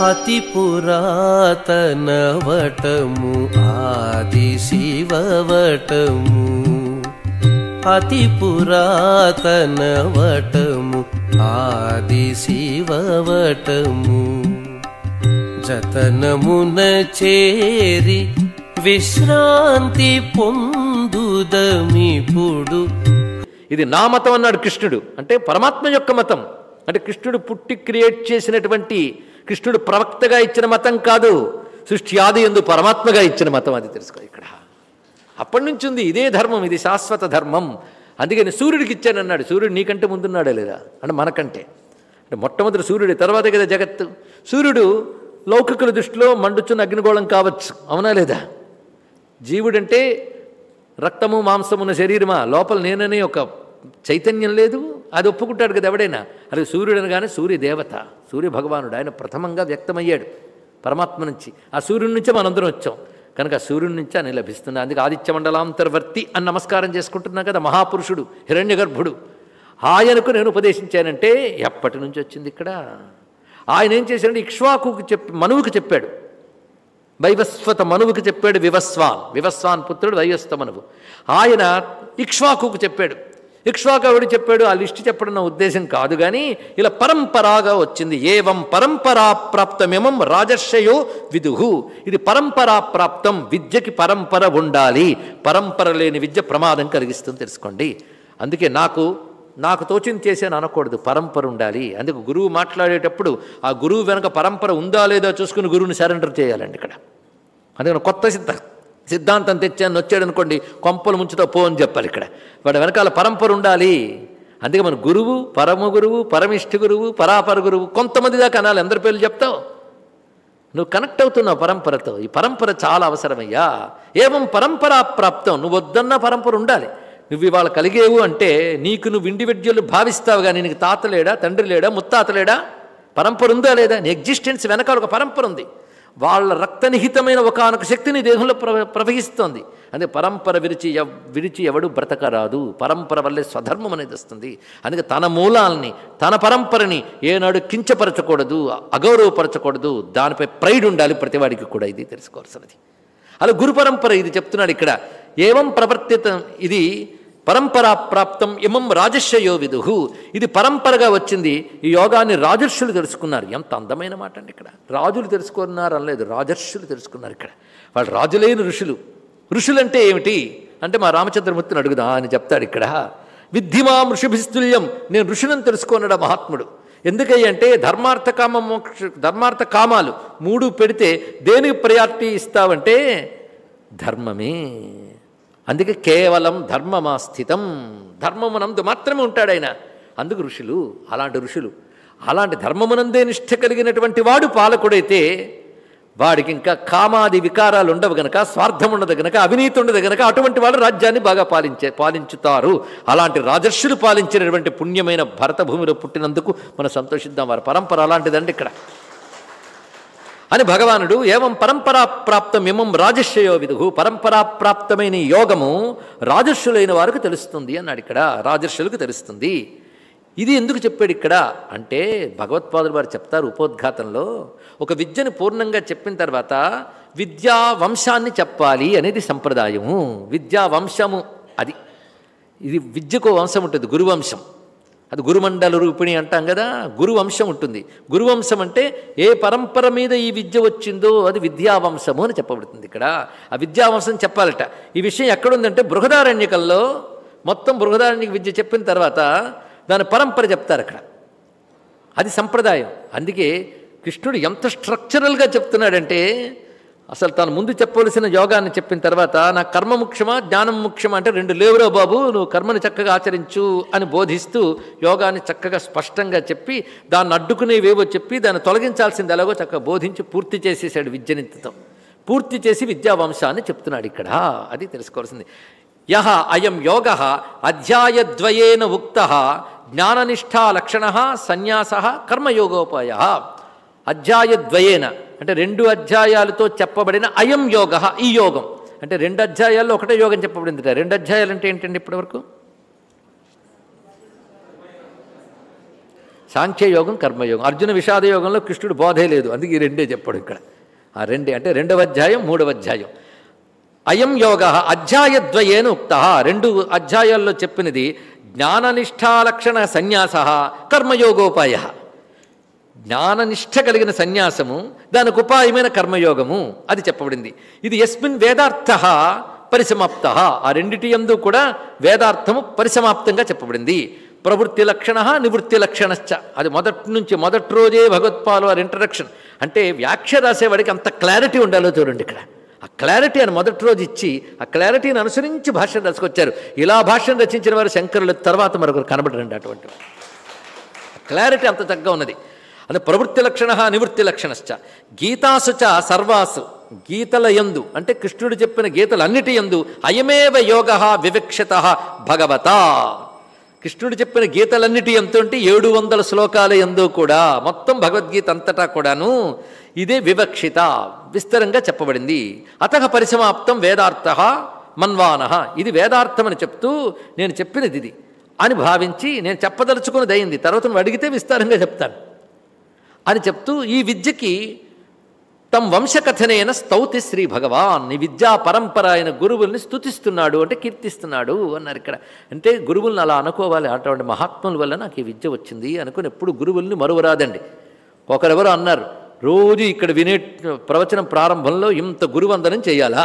అతి పురాతన వటము ఆది శివవటము అతి పురాతన వటము ఆది శివవటము జతనమున చేరి విశ్రాంతి పొందుదమిపుడు ఇది నా మతం అన్నాడు కృష్ణుడు అంటే పరమాత్మ యొక్క మతం అంటే కృష్ణుడు పుట్టి క్రియేట్ చేసినటువంటి కృష్ణుడు ప్రవక్తగా ఇచ్చిన మతం కాదు సృష్టి ఆది ఎందు పరమాత్మగా ఇచ్చిన మతం అది తెలుసుకో ఇక్కడ అప్పటి నుంచి ఉంది ఇదే ధర్మం ఇది శాశ్వత ధర్మం అందుకని సూర్యుడికి ఇచ్చానన్నాడు సూర్యుడు నీకంటే ముందున్నాడా లేదా అంటే మనకంటే అంటే మొట్టమొదటి సూర్యుడి తర్వాతే కదా జగత్తు సూర్యుడు లౌకికుల దృష్టిలో మండుచున్న అగ్నిగోళం కావచ్చు అవునా లేదా జీవుడంటే రక్తము మాంసమున్న శరీరమా లోపల నేననే ఒక చైతన్యం లేదు అది ఒప్పుకుంటాడు కదా ఎవడైనా అది సూర్యుడు అనగానే సూర్య దేవత సూర్య భగవానుడు ఆయన ప్రథమంగా వ్యక్తమయ్యాడు పరమాత్మ నుంచి ఆ సూర్యుడి నుంచే మనందరం వచ్చాం కనుక ఆ సూర్యుడి నుంచి అని లభిస్తుంది అందుకే ఆదిత్య మండలాంతర్వర్తి అని నమస్కారం చేసుకుంటున్నా కదా మహాపురుషుడు హిరణ్యగర్భుడు ఆయనకు నేను ఉపదేశించానంటే ఎప్పటి నుంచి వచ్చింది ఇక్కడ ఆయన ఏం చేశాడంటే ఇక్ష్వాకుకి చెప్పి మనువుకి చెప్పాడు వైవస్వత మనువుకి చెప్పాడు వివస్వాన్ వివస్వాన్ పుత్రుడు వైవస్వ మనువు ఆయన ఇక్ష్వాకుకు చెప్పాడు ఇక్ష్వాకు ఎవడు చెప్పాడు ఆ లిస్ట్ చెప్పడం నా ఉద్దేశం కాదు కానీ ఇలా పరంపరాగా వచ్చింది ఏవం పరంపరా ప్రాప్తమేమం రాజర్షయో విదుహు ఇది పరంపరా ప్రాప్తం విద్యకి పరంపర ఉండాలి పరంపర లేని విద్య ప్రమాదం కలిగిస్తుంది తెలుసుకోండి అందుకే నాకు నాకు తోచింది చేశాను అనకూడదు పరంపర ఉండాలి అందుకు గురువు మాట్లాడేటప్పుడు ఆ గురువు వెనక పరంపర ఉందా లేదా చూసుకుని గురువుని సరెండర్ చేయాలండి ఇక్కడ అందుకని కొత్త సిద్ధ సిద్ధాంతం తెచ్చాను వచ్చాడు అనుకోండి కొంపలు ముంచుతో పో అని చెప్పాలి ఇక్కడ వాడి వెనకాల పరంపర ఉండాలి అందుకే మన గురువు పరమ గురువు పరమిష్ఠ గురువు పరాపర గురువు కొంతమంది దాకా అనాలి అందరి పేర్లు చెప్తావు నువ్వు కనెక్ట్ అవుతున్నావు పరంపరతో ఈ పరంపర చాలా అవసరమయ్యా ఏవం పరంపరా ప్రాప్తం నువ్వు వద్దన్న పరంపర ఉండాలి నువ్వు ఇవాళ కలిగేవు అంటే నీకు నువ్వు ఇండివిజువల్ భావిస్తావు కానీ నీకు తాత లేడా తండ్రి లేడా ముత్తాత లేడా పరంపర ఉందా లేదా నీ ఎగ్జిస్టెన్స్ వెనకాల ఒక పరంపర ఉంది వాళ్ళ రక్తనిహితమైన ఒకనొక శక్తి నీ దేహంలో ప్ర ప్రవహిస్తోంది అందుకే పరంపర విరిచి ఎవ్ విరిచి ఎవడు బ్రతకరాదు పరంపర వల్లే స్వధర్మం అనేది వస్తుంది అందుకే తన మూలాల్ని తన పరంపరని ఏనాడు కించపరచకూడదు అగౌరవపరచకూడదు దానిపై ప్రైడ్ ఉండాలి ప్రతివాడికి కూడా ఇది తెలుసుకోవాల్సినది అలా గురు పరంపర ఇది చెప్తున్నాడు ఇక్కడ ఏవం ప్రవర్తితం ఇది పరంపరా ప్రాప్తం ఇమం రాజర్షయో విదుహు ఇది పరంపరగా వచ్చింది ఈ యోగాన్ని రాజర్షులు తెలుసుకున్నారు ఎంత అందమైన మాట అండి ఇక్కడ రాజులు తెలుసుకున్నారు అనలేదు రాజర్షులు తెలుసుకున్నారు ఇక్కడ వాళ్ళు రాజులేని ఋషులు ఋషులంటే ఏమిటి అంటే మా రామచంద్రమూర్తిని అడుగుదా అని చెప్తాడు ఇక్కడ విద్ధిమాం ఋషిభిస్తుల్యం నేను ఋషులను తెలుసుకున్నాడు మహాత్ముడు ఎందుకంటే ధర్మార్థ కామ మోక్ష ధర్మార్థ కామాలు మూడు పెడితే దేనికి ప్రయారిటీ ఇస్తావంటే ధర్మమే అందుకే కేవలం ధర్మమా స్థితం ధర్మమునందు మాత్రమే ఉంటాడు ఆయన అందుకు ఋషులు అలాంటి ఋషులు అలాంటి ధర్మమునందే నిష్ఠ కలిగినటువంటి వాడు పాలకుడైతే వాడికి ఇంకా కామాది వికారాలు ఉండవు గనక స్వార్థం ఉండదు గనక అవినీతి ఉండదు గనక అటువంటి వాళ్ళు రాజ్యాన్ని బాగా పాలించే పాలించుతారు అలాంటి రాజర్షులు పాలించినటువంటి పుణ్యమైన భరత భూమిలో పుట్టినందుకు మనం సంతోషిద్దాం వారి పరంపర అలాంటిదండి ఇక్కడ అని భగవానుడు ఏవం పరంపరా ప్రాప్తం ఇమం రాజర్షయో విదుగు పరంపరా ప్రాప్తమైన ఈ యోగము రాజర్షులైన వారికి తెలుస్తుంది అన్నాడు ఇక్కడ రాజర్షులకు తెలుస్తుంది ఇది ఎందుకు చెప్పాడు ఇక్కడ అంటే భగవత్పాదులు వారు చెప్తారు ఉపోద్ఘాతంలో ఒక విద్యను పూర్ణంగా చెప్పిన తర్వాత విద్యా వంశాన్ని చెప్పాలి అనేది సంప్రదాయము విద్యా వంశము అది ఇది విద్యకు వంశం ఉంటుంది గురువంశం అది గురుమండల రూపిణి అంటాం కదా గురువంశం ఉంటుంది గురువంశం అంటే ఏ పరంపర మీద ఈ విద్య వచ్చిందో అది విద్యావంశము అని చెప్పబడుతుంది ఇక్కడ ఆ విద్యావంశం చెప్పాలట ఈ విషయం ఎక్కడుందంటే బృహదారణ్యకంలో మొత్తం బృహదారణ్యక విద్య చెప్పిన తర్వాత దాని పరంపర చెప్తారు అక్కడ అది సంప్రదాయం అందుకే కృష్ణుడు ఎంత స్ట్రక్చరల్గా చెప్తున్నాడంటే అసలు తాను ముందు చెప్పవలసిన యోగాన్ని చెప్పిన తర్వాత నా కర్మ ముఖ్యమా జ్ఞానం ముఖ్యమా అంటే రెండు లేవురా బాబు నువ్వు కర్మని చక్కగా ఆచరించు అని బోధిస్తూ యోగాన్ని చక్కగా స్పష్టంగా చెప్పి దాన్ని అడ్డుకునేవేవో చెప్పి దాన్ని తొలగించాల్సింది ఎలాగో చక్కగా బోధించి పూర్తి చేసేసాడు విద్యనిత్తం పూర్తి చేసి విద్యావంశాన్ని చెప్తున్నాడు ఇక్కడ అది తెలుసుకోవాల్సింది యహ అయం యోగ అధ్యాయద్వయేన ఉక్త జ్ఞాననిష్టా లక్షణ సన్యాస కర్మయోగోపాయ అధ్యాయద్వయేన అంటే రెండు అధ్యాయాలతో చెప్పబడిన అయం యోగ ఈ యోగం అంటే రెండు అధ్యాయాల్లో ఒకటే యోగం చెప్పబడింది రెండు అధ్యాయాలు అంటే ఏంటండి ఇప్పటివరకు సాంఖ్యయోగం కర్మయోగం అర్జున విషాద యోగంలో కృష్ణుడు బోధే లేదు అందుకే ఈ రెండే చెప్పాడు ఇక్కడ ఆ రెండే అంటే రెండవ అధ్యాయం మూడవ అధ్యాయం అయం యోగ అధ్యాయద్వయేన ఉక్త రెండు అధ్యాయాల్లో చెప్పినది జ్ఞాననిష్టాలక్షణ సన్యాస కర్మయోగోపాయ జ్ఞాననిష్ట కలిగిన సన్యాసము దానికి ఉపాయమైన కర్మయోగము అది చెప్పబడింది ఇది ఎస్మిన్ వేదార్థ పరిసమాప్త ఆ రెండిటి యందు కూడా వేదార్థము పరిసమాప్తంగా చెప్పబడింది ప్రవృత్తి లక్షణ నివృత్తి లక్షణశ్చ అది మొదటి నుంచి మొదటి రోజే భగవత్పాలు వారి ఇంట్రడక్షన్ అంటే వ్యాఖ్య రాసేవాడికి అంత క్లారిటీ ఉండాలో చూడండి ఇక్కడ ఆ క్లారిటీ అని మొదటి రోజు ఇచ్చి ఆ క్లారిటీని అనుసరించి భాష్యం రాసుకొచ్చారు ఇలా భాష్యం రచించిన వారు శంకరుల తర్వాత మరొకరు కనబడరండి అటువంటి వారు. క్లారిటీ అంత చక్కగా ఉన్నది అది ప్రవృత్తి లక్షణ నివృత్తి లక్షణశ్చ గీతాసు చ సర్వాసు గీతల యందు అంటే కృష్ణుడు చెప్పిన గీతలన్నిటి యందు అయమేవ యోగ వివక్షత భగవత కృష్ణుడు చెప్పిన గీతలన్నిటి ఎంత అంటే ఏడు వందల శ్లోకాల ఎందు కూడా మొత్తం భగవద్గీత అంతటా కూడాను ఇదే వివక్షిత విస్తరంగా చెప్పబడింది అత పరిసమాప్తం వేదార్థ మన్వాన ఇది వేదార్థమని చెప్తూ నేను చెప్పినది ఇది అని భావించి నేను చెప్పదలుచుకున్నది అయింది తర్వాత నువ్వు అడిగితే విస్తారంగా చెప్తాను అని చెప్తూ ఈ విద్యకి తమ వంశకథనైన స్తౌతి శ్రీ భగవాన్ నీ విద్యా పరంపర అయిన గురువుల్ని స్తుతిస్తున్నాడు అంటే కీర్తిస్తున్నాడు అన్నారు ఇక్కడ అంటే గురువుల్ని అలా అనుకోవాలి అటువంటి మహాత్ముల వల్ల నాకు ఈ విద్య వచ్చింది అనుకుని ఎప్పుడు గురువుల్ని మరువరాదండి ఒకరెవరో అన్నారు రోజు ఇక్కడ వినే ప్రవచనం ప్రారంభంలో ఇంత గురువందనం చేయాలా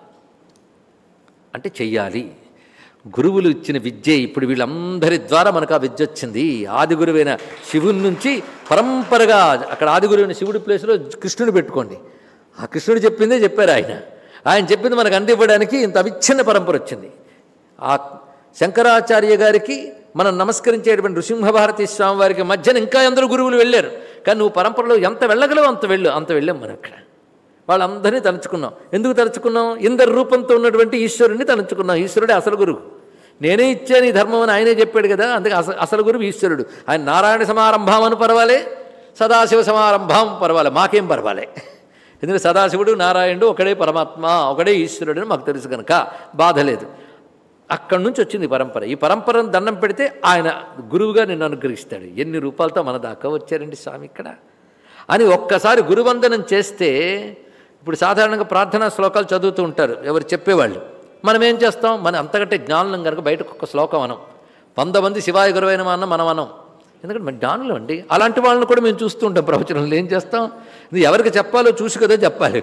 అంటే చెయ్యాలి గురువులు ఇచ్చిన విద్య ఇప్పుడు వీళ్ళందరి ద్వారా మనకు ఆ విద్య వచ్చింది ఆది గురువైన శివుని నుంచి పరంపరగా అక్కడ ఆది గురువైన శివుడి ప్లేస్లో కృష్ణుడు పెట్టుకోండి ఆ కృష్ణుడు చెప్పిందే చెప్పారు ఆయన ఆయన చెప్పింది మనకు అందివ్వడానికి ఇంత అవిచ్ఛిన్న పరంపర వచ్చింది ఆ శంకరాచార్య గారికి మనం నమస్కరించేటువంటి నృసింహభారతి స్వామి వారికి మధ్యన ఇంకా ఎందరో గురువులు వెళ్ళారు కానీ నువ్వు పరంపరలో ఎంత వెళ్ళగలవు అంత వెళ్ళు అంత వెళ్ళాం మనం అక్కడ వాళ్ళందరినీ తలుచుకున్నాం ఎందుకు తలుచుకున్నాం ఇందరి రూపంతో ఉన్నటువంటి ఈశ్వరుని తలుచుకున్నాం ఈశ్వరుడే అసలు గురువు నేనే ఇచ్చాను ఈ ధర్మం అని ఆయనే చెప్పాడు కదా అందుకే అసలు అసలు గురువు ఈశ్వరుడు ఆయన నారాయణ సమారంభం అని పర్వాలే సదాశివ సమారంభం పర్వాలే మాకేం పర్వాలే ఎందుకంటే సదాశివుడు నారాయణుడు ఒకడే పరమాత్మ ఒకడే ఈశ్వరుడు అని మాకు తెలుసు కనుక బాధ లేదు అక్కడి నుంచి వచ్చింది ఈ పరంపర ఈ పరంపరను దండం పెడితే ఆయన గురువుగా నిన్ను అనుగ్రహిస్తాడు ఎన్ని రూపాయలతో మన దాకా వచ్చారండి స్వామి ఇక్కడ అని ఒక్కసారి గురువందనం చేస్తే ఇప్పుడు సాధారణంగా ప్రార్థనా శ్లోకాలు చదువుతూ ఉంటారు ఎవరు చెప్పేవాళ్ళు మనం ఏం చేస్తాం మన అంతకంటే జ్ఞానం కనుక బయటకు ఒక శ్లోకం అనం వంద మంది శివాయ గురువైన అన్న మనం అనం ఎందుకంటే మన జ్ఞానులు అండి అలాంటి వాళ్ళని కూడా మేము చూస్తూ ఉంటాం ప్రవచనంలో ఏం చేస్తాం ఇది ఎవరికి చెప్పాలో చూసి కదా చెప్పాలి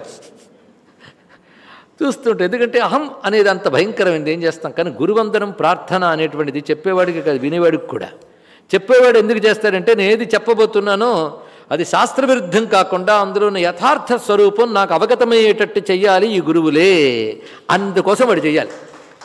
చూస్తుంటే ఎందుకంటే అహం అనేది అంత భయంకరమైంది ఏం చేస్తాం కానీ గురువందనం ప్రార్థన అనేటువంటిది చెప్పేవాడికి కాదు వినేవాడికి కూడా చెప్పేవాడు ఎందుకు చేస్తాడంటే నేను ఏది చెప్పబోతున్నానో అది శాస్త్రవిరుద్ధం కాకుండా అందులో ఉన్న యథార్థ స్వరూపం నాకు అవగతమయ్యేటట్టు చెయ్యాలి ఈ గురువులే అందుకోసం వాడు చెయ్యాలి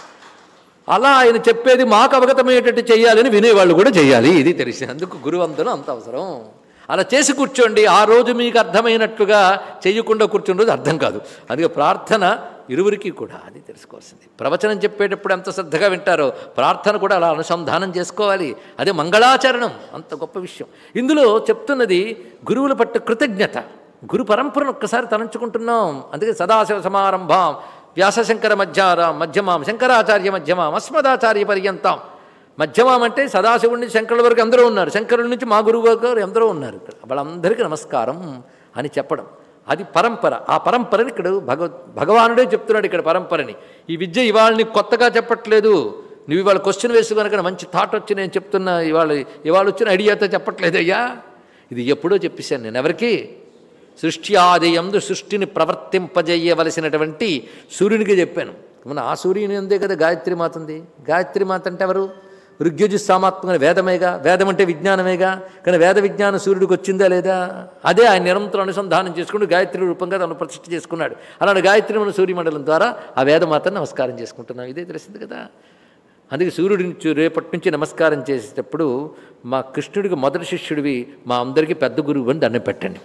అలా ఆయన చెప్పేది మాకు అవగతమయ్యేటట్టు చేయాలని వినేవాళ్ళు కూడా చేయాలి ఇది తెలిసి అందుకు గురువందనం అంత అవసరం అలా చేసి కూర్చోండి ఆ రోజు మీకు అర్థమైనట్లుగా చేయకుండా కూర్చున్న రోజు అర్థం కాదు అందుకే ప్రార్థన ఇరువురికి కూడా అది తెలుసుకోవాల్సింది ప్రవచనం చెప్పేటప్పుడు ఎంత శ్రద్ధగా వింటారో ప్రార్థన కూడా అలా అనుసంధానం చేసుకోవాలి అదే మంగళాచరణం అంత గొప్ప విషయం ఇందులో చెప్తున్నది గురువుల పట్ల కృతజ్ఞత గురు పరంపరను ఒక్కసారి తలంచుకుంటున్నాం అందుకే సదాశివ సమారంభం వ్యాసశంకర మధ్యార మధ్యమాం శంకరాచార్య మధ్యమాం అస్మదాచార్య పర్యంతం మధ్యమాం అంటే సదాశివుడి నుంచి శంకరుల వరకు అందరూ ఉన్నారు శంకరుల నుంచి మా గురువు వరకు ఎందరో ఉన్నారు ఇక్కడ వాళ్ళందరికీ నమస్కారం అని చెప్పడం అది పరంపర ఆ పరంపరని ఇక్కడ భగవ భగవానుడే చెప్తున్నాడు ఇక్కడ పరంపరని ఈ విద్య ఇవాళ నీకు కొత్తగా చెప్పట్లేదు నువ్వు ఇవాళ క్వశ్చన్ వేసి కనుక మంచి థాట్ వచ్చి నేను చెప్తున్నా ఇవాళ ఇవాళ వచ్చిన ఐడియాతో చెప్పట్లేదు అయ్యా ఇది ఎప్పుడో చెప్పేశాను నేను ఎవరికి సృష్టి ఆదియందు సృష్టిని ప్రవర్తింపజేయవలసినటువంటి సూర్యునికి చెప్పాను మన ఆ సూర్యుని ఉందే కదా గాయత్రి మాత ఉంది గాయత్రి మాత అంటే ఎవరు ఋగ్యజు సామాత్మక వేదమేగా వేదం అంటే విజ్ఞానమేగా కానీ వేద విజ్ఞానం సూర్యుడికి వచ్చిందా లేదా అదే ఆయన నిరంతరం అనుసంధానం చేసుకుంటూ గాయత్రి రూపంగా తను ప్రతిష్ఠ చేసుకున్నాడు అలాంటి గాయత్రి మన సూర్యమండలం ద్వారా ఆ వేదమాతను నమస్కారం చేసుకుంటున్నాం ఇదే తెలిసింది కదా అందుకే సూర్యుడి నుంచి రేపటి నుంచి నమస్కారం చేసేటప్పుడు మా కృష్ణుడికి మొదటి శిష్యుడివి మా అందరికీ పెద్ద గురువు అని దండం పెట్టండి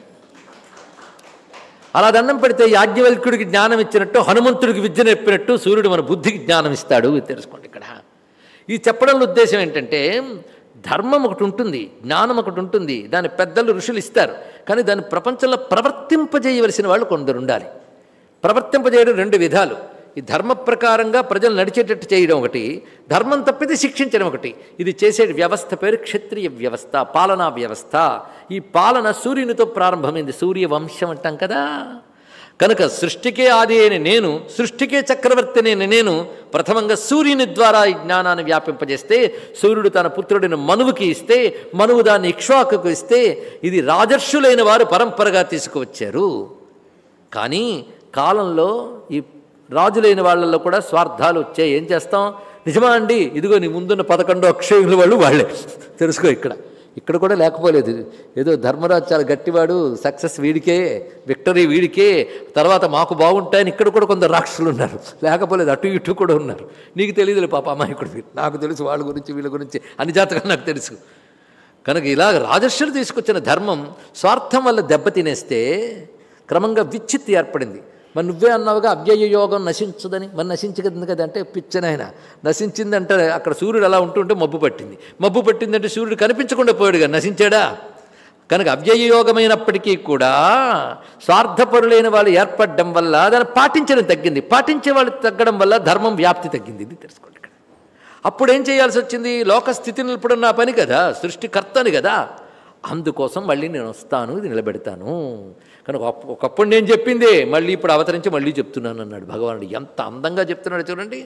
అలా దండం పెడితే యాజ్ఞవల్క్యుడికి జ్ఞానం ఇచ్చినట్టు హనుమంతుడికి విద్య నేర్పినట్టు సూర్యుడు మన బుద్ధికి జ్ఞానం ఇస్తాడు ఇది తెలుసుకోండి ఇక్కడ ఈ చెప్పడంలో ఉద్దేశం ఏంటంటే ధర్మం ఒకటి ఉంటుంది జ్ఞానం ఒకటి ఉంటుంది దాని పెద్దలు ఋషులు ఇస్తారు కానీ దాన్ని ప్రపంచంలో ప్రవర్తింపజేయవలసిన వాళ్ళు కొందరు ఉండాలి ప్రవర్తింపజేయడం రెండు విధాలు ఈ ధర్మ ప్రకారంగా ప్రజలు నడిచేటట్టు చేయడం ఒకటి ధర్మం తప్పితే శిక్షించడం ఒకటి ఇది చేసే వ్యవస్థ పేరు క్షత్రియ వ్యవస్థ పాలనా వ్యవస్థ ఈ పాలన సూర్యునితో ప్రారంభమైంది సూర్య వంశం అంటాం కదా కనుక సృష్టికే ఆది అయిన నేను సృష్టికే చక్రవర్తి అయిన నేను ప్రథమంగా సూర్యుని ద్వారా ఈ జ్ఞానాన్ని వ్యాపింపజేస్తే సూర్యుడు తన పుత్రుడిని మనువుకి ఇస్తే మనువు దాన్ని ఇక్ష్వాకుకు ఇస్తే ఇది రాజర్షులైన వారు పరంపరగా తీసుకువచ్చారు కానీ కాలంలో ఈ రాజులైన వాళ్ళల్లో కూడా స్వార్థాలు వచ్చాయి ఏం చేస్తాం నిజమా అండి ఇదిగో నీ ముందున్న పదకొండో అక్షయుల వాళ్ళు వాళ్ళే తెలుసుకో ఇక్కడ ఇక్కడ కూడా లేకపోలేదు ఏదో ధర్మరాజు చాలా గట్టివాడు సక్సెస్ వీడికే విక్టరీ వీడికే తర్వాత మాకు బాగుంటాయని ఇక్కడ కూడా కొందరు రాక్షసులు ఉన్నారు లేకపోలేదు అటు ఇటు కూడా ఉన్నారు నీకు తెలియదులే పాప అమాయకుడు వీడు. నాకు తెలుసు వాళ్ళ గురించి వీళ్ళ గురించి అన్ని జాతకాలు నాకు తెలుసు కనుక ఇలాగ రాజర్షులు తీసుకొచ్చిన ధర్మం స్వార్థం వల్ల దెబ్బతినేస్తే క్రమంగా విచ్చిత్తి ఏర్పడింది మరి నువ్వే అన్నావుగా అవ్యయ యోగం నశించదని మరి నశించగదు కదా అంటే పిచ్చనైనా నశించిందంటే అక్కడ సూర్యుడు అలా ఉంటుంటే మబ్బు పట్టింది మబ్బు పట్టిందంటే సూర్యుడు కనిపించకుండా పోయాడుగా నశించాడా కనుక అవ్యయ యోగమైనప్పటికీ కూడా స్వార్థపరులైన వాళ్ళు ఏర్పడడం వల్ల దాన్ని పాటించడం తగ్గింది పాటించే వాళ్ళు తగ్గడం వల్ల ధర్మం వ్యాప్తి తగ్గింది ఇది తెలుసుకోండి ఇక్కడ అప్పుడు ఏం చేయాల్సి వచ్చింది లోక స్థితి నిలపడం నా పని కదా సృష్టికర్తని కదా అందుకోసం మళ్ళీ నేను వస్తాను ఇది నిలబెడతాను కనుక ఒక- ఒకప్పుడు నేను చెప్పిందే మళ్ళీ ఇప్పుడు అవతరించి మళ్ళీ చెప్తున్నాను అన్నాడు భగవానుడు ఎంత అందంగా చెప్తున్నాడు చూడండి